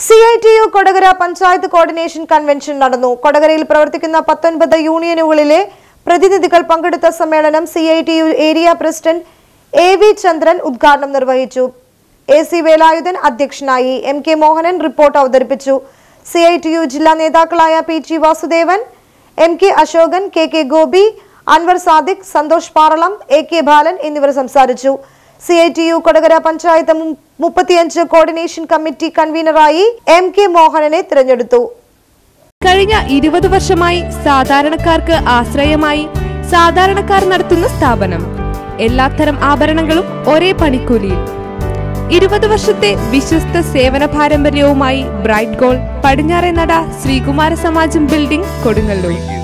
C I T U Kodakara panchayat coordination convention നടന്നു കൊടകരയിൽ പ്രവർത്തിക്കുന്ന പത്തൊൻപത് യൂണിയനുകളിലെ പ്രതിനിധികൾ പങ്കെടുത്ത സമ്മേളനം C I T U area president A V Chandran ഉദ്ഘാടനം നിർവഹിച്ചു എ സി വേലായുധൻ അധ്യക്ഷനായി എം കെ മോഹനൻ റിപ്പോർട്ട് അവതരിപ്പിച്ചു സി ഐ ടി യു ജില്ലാ നേതാക്കളായ P T Vasudevan M K Ashokan K K Gopi Anvar Sadiq Santhosh Paralam A K Balan എന്നിവർ സംസാരിച്ചു C I T U Kodakara panchayat മു- മുപ്പത്തിയഞ്ച് കോർഡിനേഷൻ കമ്മിറ്റി കൺവീനറായി എം കെ മോഹനനെ തിരഞ്ഞെടുത്തു കഴിഞ്ഞ ഇരുപത് വർഷമായി സാധാരണക്കാർക്ക് ആശ്രയമായി സാധാരണക്കാർ നടത്തുന്ന സ്ഥാപനം എല്ലാത്തരം ആഭരണങ്ങളും ഒരേ പണിക്കൂലിയിൽ ഇരുപത് വർഷത്തെ വിശ്വസ്ത സേവന പാരമ്പര്യവുമായി ബ്രൈറ്റ് ഗോൾ പടിഞ്ഞാറെ നട ശ്രീകുമാര സമാജം ബിൽഡിംഗ് കൊടുങ്ങല്ലൂർ